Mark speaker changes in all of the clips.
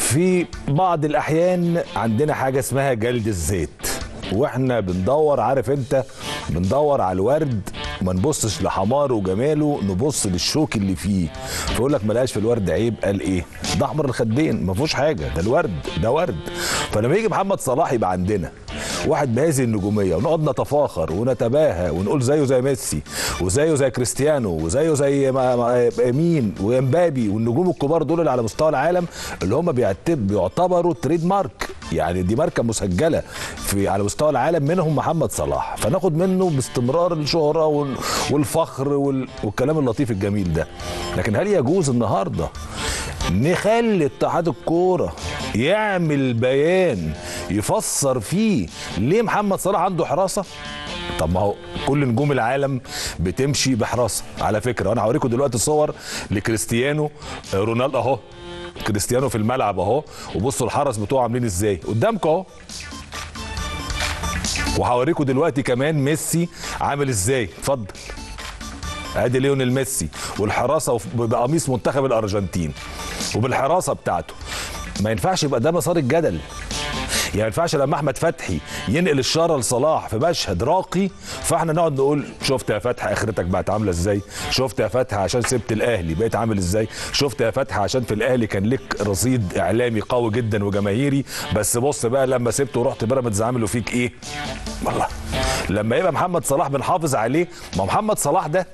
Speaker 1: في بعض الاحيان عندنا حاجه اسمها جلد الزيت واحنا بندور عارف انت بندور على الورد ما نبصش لحماره وجماله نبص للشوك اللي فيه فيقول لك ملقاش في الورد عيب قال ايه ده احمر الخدين ما فيهوش حاجه ده الورد ده ورد فلما يجي محمد صلاح يبقى عندنا واحد بهذه النجوميه ونقعد نتفاخر ونتباهى ونقول زيه زي ميسي وزيه زي كريستيانو وزيه زي ما ما مين وامبابي والنجوم الكبار دول اللي على مستوى العالم اللي هم بيعتب بيعتبروا تريد مارك يعني دي ماركه مسجله في على مستوى العالم منهم محمد صلاح فناخد منه باستمرار الشهره وال- والفخر وال- والكلام اللطيف الجميل ده لكن هل يجوز النهارده نخلي اتحاد الكوره يعمل بيان يفسر فيه ليه محمد صلاح عنده حراسه طب ما هو كل نجوم العالم بتمشي بحراسه على فكره وانا هوريكم دلوقتي صور لكريستيانو رونالدو اهو كريستيانو في الملعب اهو وبصوا الحرس بتوعه عاملين ازاي قدامكم اهو وهوريكم دلوقتي كمان ميسي عامل ازاي اتفضل ادي ليونيل ميسي والحراسه وف- بقميص منتخب الارجنتين وبالحراسه بتاعته ما ينفعش يبقى ده مسار الجدل يعني ما ينفعش لما احمد فتحي ينقل الشاره لصلاح في مشهد راقي فاحنا نقعد نقول شفت يا فتحي اخرتك بقت عامله ازاي شفت يا فتحي عشان سبت الاهلي بقيت عامل ازاي شفت يا فتحي عشان في الاهلي كان لك رصيد اعلامي قوي جدا وجماهيري بس بص بقى لما سبته ورحت بيراميدز عملوا فيك ايه والله لما يبقى محمد صلاح بنحافظ عليه ما محمد صلاح ده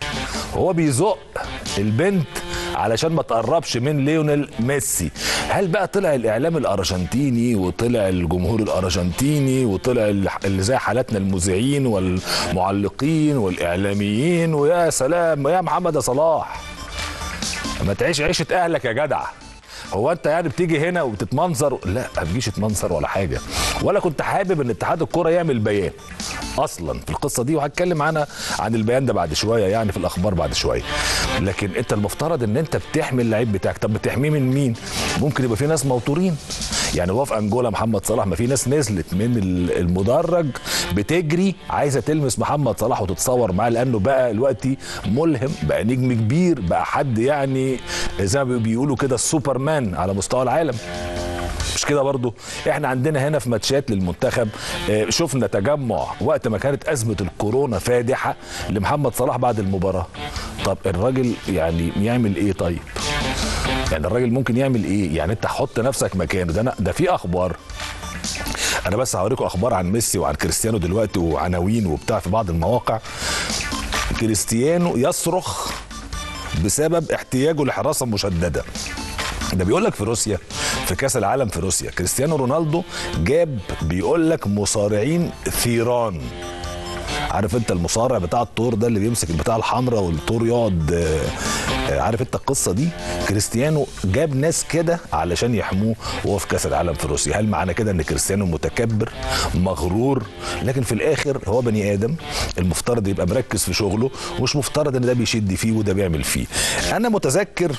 Speaker 1: هو بيزق البنت علشان ما تقربش من ليونيل ميسي هل بقى طلع الاعلام الارجنتيني وطلع الجمهور الارجنتيني وطلع ال- اللي زي حالاتنا المذيعين والمعلقين والاعلاميين ويا سلام يا محمد يا صلاح ما تعيش عيشه اهلك يا جدع هو انت يعني بتيجي هنا وبتتمنظر لا ما بتجيش تتمنظر ولا حاجه ولا كنت حابب ان اتحاد الكوره يعمل بيان اصلا في القصه دي وهتكلم عنها عن البيان ده بعد شويه يعني في الاخبار بعد شويه لكن انت المفترض ان انت بتحمي اللعيب بتاعك طب بتحميه من مين ممكن يبقى في ناس موتورين يعني هو في انجولا محمد صلاح ما في ناس نزلت من ال- المدرج بتجري عايزه تلمس محمد صلاح وتتصور معاه لانه بقى دلوقتي ملهم بقى نجم كبير بقى حد يعني زي ما بيقولوا كده السوبرمان على مستوى العالم مش كده برضو احنا عندنا هنا في ماتشات للمنتخب آه، شفنا تجمع وقت ما كانت ازمه الكورونا فادحه لمحمد صلاح بعد المباراه طب الراجل يعني يعمل ايه طيب يعني الراجل ممكن يعمل ايه يعني انت حط نفسك مكانه ده أنا- ده في اخبار انا بس هوريكم اخبار عن ميسي وعن كريستيانو دلوقتي وعناوين وبتاع في بعض المواقع كريستيانو يصرخ بسبب احتياجه لحراسه مشدده ده بيقول لك في روسيا في كاس العالم في روسيا كريستيانو رونالدو جاب بيقول لك مصارعين ثيران عارف انت المصارع بتاع الطور ده اللي بيمسك البتاع الحمراء والطور يقعد آه، آه، عارف انت القصه دي كريستيانو جاب ناس كده علشان يحموه وهو في كاس العالم في روسيا هل معنى كده ان كريستيانو متكبر مغرور لكن في الاخر هو بني ادم المفترض يبقى مركز في شغله ومش مفترض ان ده بيشد فيه وده بيعمل فيه انا متذكر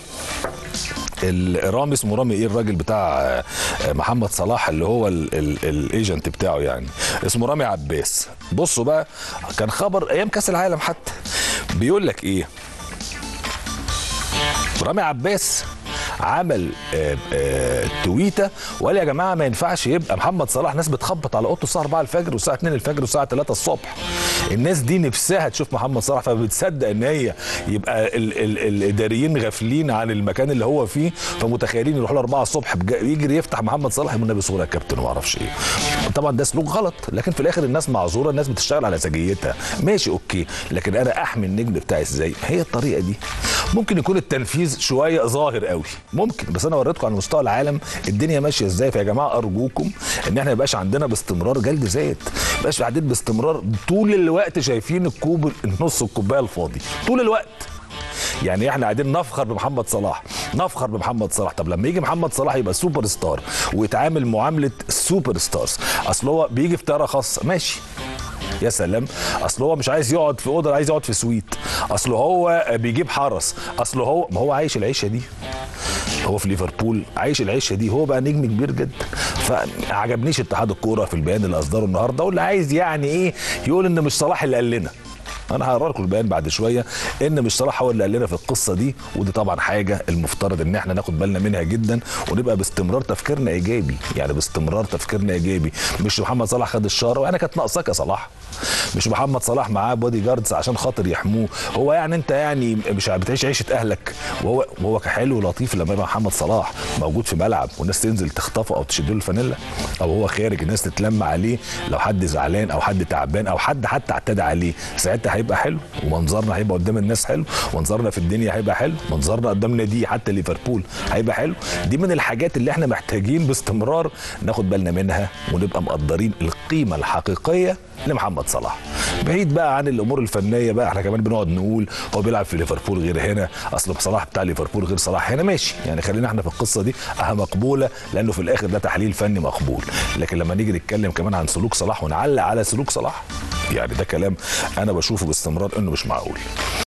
Speaker 1: الرامي اسمه رامي ايه الراجل بتاع آه، آه، محمد صلاح اللي هو ال- ال- الايجنت بتاعه يعني اسمه رامي عباس بصوا بقى كان خبر ايام كاس العالم حتى بيقول لك ايه رامي عباس عمل آه، آه، تويته وقال يا جماعه ما ينفعش يبقى محمد صلاح ناس بتخبط على اوضته الساعه 4 الفجر والساعه 2 الفجر والساعه 3 الصبح الناس دي نفسها تشوف محمد صلاح فبتصدق ان هي يبقى ال ال الاداريين غافلين عن المكان اللي هو فيه فمتخيلين يروحوا له 4 الصبح بج- يجري يفتح محمد صلاح يقول النبي صوره يا كابتن وما اعرفش ايه طبعا ده سلوك غلط لكن في الاخر الناس معذوره الناس بتشتغل على سجيتها ماشي اوكي لكن انا احمي النجم بتاعي ازاي هي الطريقه دي ممكن يكون التنفيذ شويه ظاهر قوي ممكن بس انا وريتكم على مستوى العالم الدنيا ماشيه ازاي فيا جماعه ارجوكم ان احنا ما يبقاش عندنا باستمرار جلد ذات ما يبقاش قاعدين باستمرار طول الوقت شايفين الكوب نص الكوبايه الفاضي طول الوقت يعني احنا قاعدين نفخر بمحمد صلاح نفخر بمحمد صلاح طب لما يجي محمد صلاح يبقى سوبر ستار ويتعامل معامله السوبر ستارز اصل هو بيجي في طياره خاصه ماشي يا سلام اصل هو مش عايز يقعد في اوضه عايز يقعد في سويت اصل هو بيجيب حرس اصل هو ما هو عايش العيشه دي هو في ليفربول عايش العيشه دي هو بقى نجم كبير جدا فعجبنيش اتحاد الكوره في البيان اللي اصدره النهارده واللي عايز يعني ايه يقول ان مش صلاح اللي قال لنا انا هقرا لكم البيان بعد شويه ان مش صلاح هو اللي قال لنا في القصه دي ودي طبعا حاجه المفترض ان احنا ناخد بالنا منها جدا ونبقى باستمرار تفكيرنا ايجابي يعني باستمرار تفكيرنا ايجابي مش محمد صلاح خد الشاره وانا كانت ناقصاك يا صلاح مش محمد صلاح معاه بودي جاردز عشان خاطر يحموه هو يعني انت يعني مش بتعيش عيشه اهلك وهو وهو حلو ولطيف لما يبقى محمد صلاح موجود في ملعب والناس تنزل تخطفه او تشد له الفانيلا او هو خارج الناس تتلم عليه لو حد زعلان او حد تعبان او حد حتى اعتدى عليه ساعتها هيبقى حلو ومنظرنا هيبقى قدام الناس حلو منظرنا في الدنيا هيبقى حلو منظرنا قدام نادي حتى ليفربول هيبقى حلو دي من الحاجات اللي احنا محتاجين باستمرار ناخد بالنا منها ونبقى مقدرين القيمه الحقيقيه لمحمد صلاح بعيد بقى عن الامور الفنيه بقى احنا كمان بنقعد نقول هو بيلعب في ليفربول غير هنا اصل صلاح بتاع ليفربول غير صلاح هنا ماشي يعني خلينا احنا في القصه دي اه مقبوله لانه في الاخر ده تحليل فني مقبول لكن لما نيجي نتكلم كمان عن سلوك صلاح ونعلق على سلوك صلاح يعني ده كلام انا بشوفه باستمرار انه مش معقول